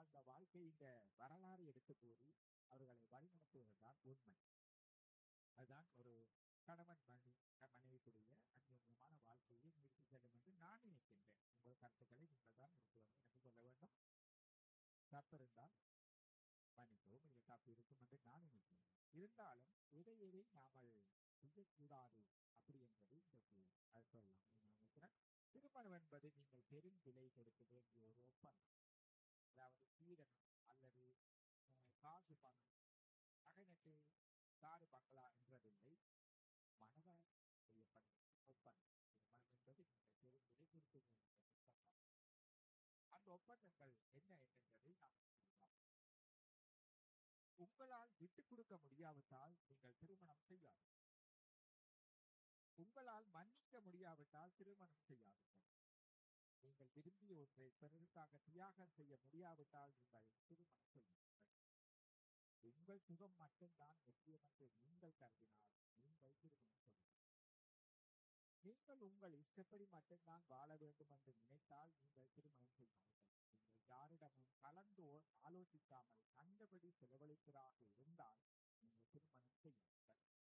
வாழ்ந்த வாழ்க்கை இந்த வரலாறு எடுத்து கூறி அவர்களை வழிநடத்துவதுதான் உண்மை அதுதான் ஒரு கணவன் மனைவி மனைவிக்குரிய அந்யோன்யமான வாழ்க்கையை நிறுத்தி செல்லும் என்று நான் நினைக்கின்றேன் உங்கள் கருத்துக்களை நீங்கள் தான் எடுத்து வந்து எனக்கு சொல்ல வேண்டும் தப்பு இருந்தால் மன்னிக்கவும் இல்லை தப்பு இருக்கும் என்று நான் நினைக்கிறேன் இருந்தாலும் எதை எதை நாமல் செய்யக்கூடாது அப்படி என்பது இன்றைக்கு அது சொல்லலாம் நான் நினைக்கிறேன் திருமணம் என்பது நீங்கள் பெரும் விலை கொடுக்க வேண்டிய ஒரு ஒப்பந்தம் அதாவது சீடனம் அல்லது அஹ், காசு பணம் நகைநட்டு காடு பங்களா என்றதில்லை மனதால் செய்யப்பட்ட ஒப்பந்தம் திருமணம் என்பது நீங்கள் பெரும் விலை கொடுக்க வேண்டிய ஒப்பந்தம் அந்த ஒப்பந்தங்கள் என்ன என்பதை நாம் சொல்லலாம் உங்களால் விட்டுக் கொடுக்க முடியாவிட்டால் நீங்கள் திருமணம் செய்யாது உங்களால் மன்னிக்க முடியாவிட்டால் திருமணம் செய்யாதீர்கள் நீங்கள் விரும்பிய ஒன்றை பிறருக்காக தியாகம் செய்ய முடியாவிட்டால் நீங்கள் திருமணம் செய்யுங்கள் உங்கள் சுகம் மட்டும்தான் முக்கியம் என்று நீங்கள் கருதினால் நீங்கள் திருமணம் செய்யுங்கள் நீங்கள் உங்கள் இஷ்டப்படி மட்டும்தான் வாழ வேண்டும் என்று நினைத்தால் நீங்கள் திருமணம் செய்யாதீர்கள் நீங்கள் யாரிடமும் கலந்து ஓ- ஆலோசிக்காமல் கண்டபடி செலவழிப்பதாக இருந்தால் நீங்கள் திருமணம் செய்யுங்கள்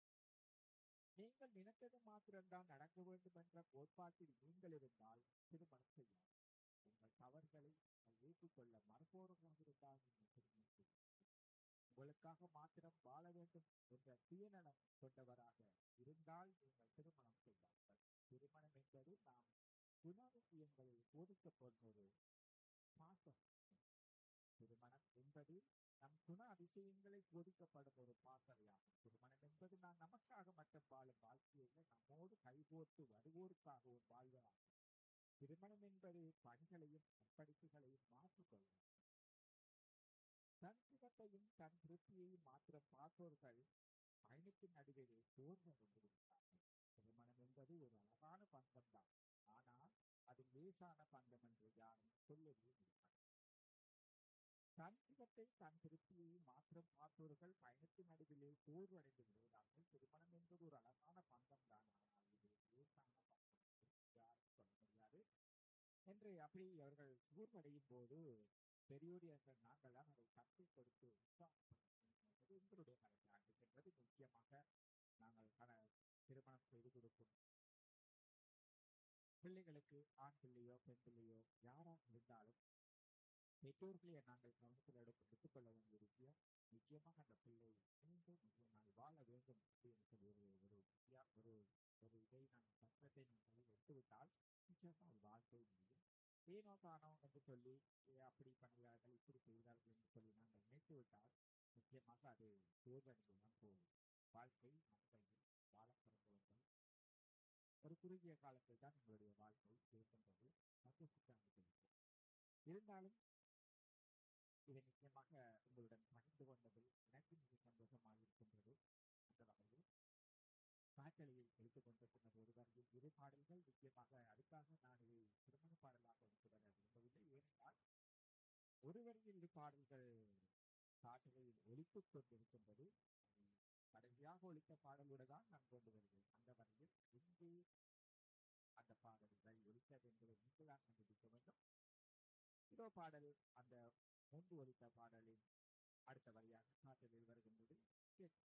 நீங்கள் நினைத்தது மாத்திரம்தான் நடக்க வேண்டும் என்ற கோட்பாட்டில் நீங்கள் இருந்தால் திருமணம் செய்யாது உங்கள் தவறுகளை நீங்கள் ஏற்றுக்கொள்ள மறுப்போர்களாக இருந்தால் நீங்கள் திருமணம் செய்யுங்கள் உங்களுக்காக மாத்திரம் வாழ வேண்டும் என்ற சுயநலம் கொண்டவராக இருந்தால் நீங்கள் திருமணம் செய்வார்கள் திருமணம் என்பது நாம் குணாதிசயங்களில் போதிக்கப்படும் ஒரு பாசம் திருமணம் என்பது நம் குண அதிசயங்களை போதிக்கப்படும் ஒரு பாசறையாகும் திருமணம் என்பது நான் நமக்காக மட்டும் வாழும் வாழ்க்கையில் நம்மோடு கைகோர்த்து வருவோருக்காக ஒரு வாழ்வாகும் திருமணம் என்பது பணிகளையும் அர்ப்பணிப்புகளையும் மாற்றிக்கொள்ளும் தன் சுகத்தையும் தன் திருப்தியையும் மாத்திரம் பார்ப்பவர்கள் பயணத்தின் நடுவிலே சோர்வடைந்து விடுகிறார்கள் திருமணம் என்பது ஒரு அழகான பந்தம் தான் ஆனால் அது லேசான பந்தம் என்று யாரும் சொல்லவே முடியாது தன் சுகத்தை தன் திருப்தியை மாத்திரம் பார்ப்பவர்கள் பயணத்தின் நடுவிலே சோர்வடைந்து விடுகிறார்கள் திருமணம் என்பது ஒரு அழகான பந்தம் தான் ஆனால் இது லேசான பந்தம் என்று யாரும் சொல்ல முடியாது என்று அப்படி அவர்கள் சோர்வடையும் போது பெரியோரியர்கள் நாங்கள் தான் அதை கற்றுக் கொடுத்து உற்சாகப்படுத்த வேண்டும் என்பது எங்களுடைய கடமையாக இருக்கின்றது முக்கியமாக நாங்கள் கட திருமணம் செய்து கொடுக்கும் பிள்ளைகளுக்கு ஆண் பிள்ளையோ பெண் பிள்ளையோ யாராக இருந்தாலும் பெற்றோர்களை நாங்கள் கவனத்தில் எடுத்து எடுத்துக்கொள்ள வேண்டிய விஷயம் நிச்சயமாக அந்த பிள்ளை மீண்டும் மிக நாள் வாழ வேண்டும் அப்படின்னு சொல்லி ஒரு ஒரு வித்தியா- ஒரு ஒரு இதை நாங்கள் சட்டத்தை நாங்கள் எடுத்துவிட்டால் நிச்சயமாக அது வாழ்க்கை முடியும் ஏனோ தானோ என்று சொல்லி "ஏ, அப்படி பண்ணுகிறார்கள் இப்படி செய்கிறார்கள் என்று சொல்லி நாங்கள் நினைத்து விட்டால் நிச்சயமாக அது சோர்வடைந்து தான் போகும் வாழ்க்கை நம் கையில் வாழ பிறந்தவர்கள் ஒரு குறுகிய காலத்தில் தான் உங்களுடைய வாழ்க்கை இருக்கின்றது சந்தோஷத்தை அனுபவிக்கும் இருந்தாலும் இதை நிச்சயமாக உங்களுடன் பகிர்ந்து கொண்டதில் எனக்கு மிக சந்தோஷமாக இருக்கின்றது அந்த வகையில் காற்றலையில் எடுத்துக் கொண்டிருக்கின்ற ஒரு வரையில் இரு பாடல்கள் நிச்சயமாக அதுக்காக நான் இதை திருமண பாடலாக எடுத்துவர விரும்பவில்லை ஏனென்றால் ஒரு வரியில் இரு பாடல்கள் காற்றலையில் ஒலித்துக் கொண்டிருக்கின்றது அதை கடைசியாக ஒலித்த பாடலோடு தான் நான் கொண்டு வருகிறேன் அந்த வரையில் இங்கு அந்த பாடல் வரி ஒலித்தது என்பதை நீங்கள் தான் கண்டுபிடிக்க வேண்டும் இதோ பாடல் அந்த முன்பு ஒலித்த பாடலின் அடுத்த வரியாக காற்றலில் வருகின்றது கேட்க